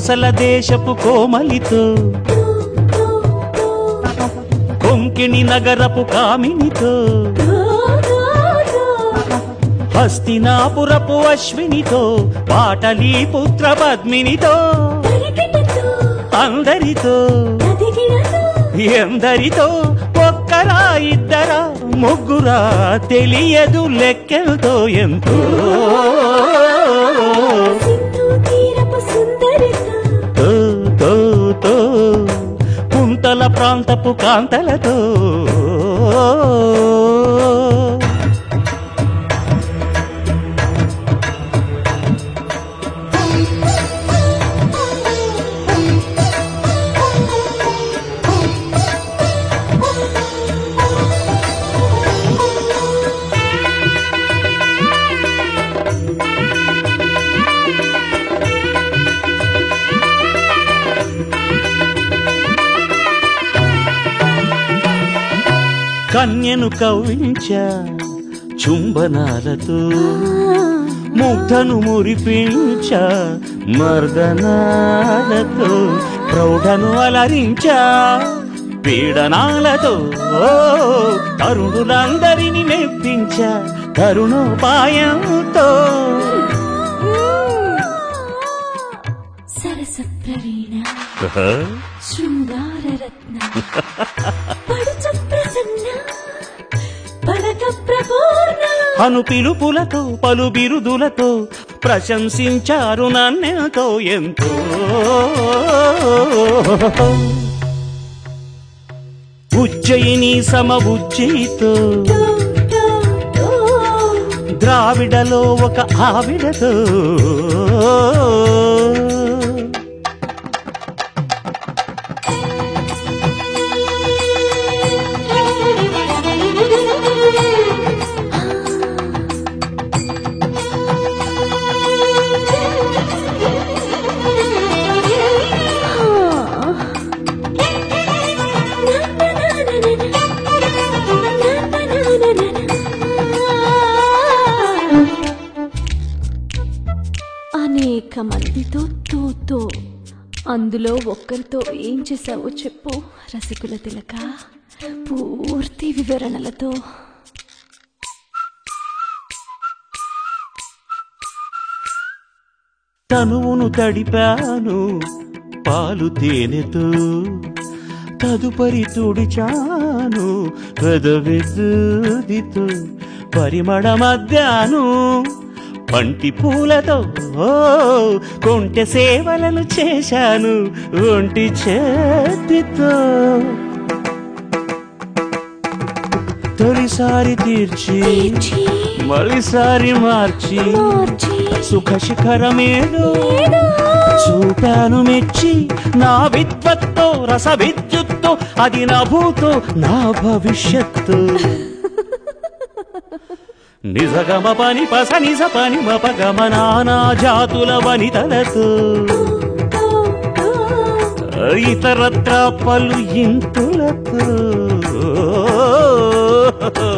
కోసల దేశపు కోమలితో కొంకిణి నగరపు కామినితో హస్తినాపురపు అశ్వినితో పాటలీ పుత్ర పద్మినితో అందరితో ఎందరితో ఒక్కరా ఇద్దరా ముగ్గురా తెలియదు లెక్కలతో ఎంతో తో, తో, తో, కుంతల ప్రాంతపు కాంతలతో కన్యను కవ్వించ చుంబనాలతో ముగ్ధను మురిపించ మర్దనాలతో ప్రౌఢను అలరించ పీడనాలతో ఓ తరుణులందరిని మెప్పించ తరుణోపాయంతో సరస ప్రవీణ శృంగారరత్న పడుచ ప్రసన్న పడక ప్రపూర్ణ అను పిలుపులతో పలు బిరుదులతో ప్రశంసించారు నన్నెంతో ఎంతో ఉజ్జయిని సమబుజ్జితో తో, తో, తో. ద్రావిడలో ఒక ఆవిడతో అనేక మందితో తోతో అందులో ఒక్కరితో ఏం చేశావో చెప్పు రసికుల తిలక పూర్తి వివరణలతో తనువును తడిపాను పాలు తేనెతో తదుపరి తుడిచాను పెదవిద్దుదితో పరిమళ మధ్యాను పంటి పూలతో ఓ కొంటె సేవలను చేశాను ఒంటి చేతితో తొలిసారి తీర్చి తీర్చి, మళ్ళీసారి మార్చి మార్చి, సుఖ శిఖరమేదో ఏదో చూపాను మెచ్చి నా విద్వత్తో రస విద్యుత్తో అది నా భూతో నా భవిష్యత్తు నిజగమ పని పస నిజ పని మపగమ నానా జాతుల వనితలతో తో, తో. ఇతరత్ర పలు ఇంతులతో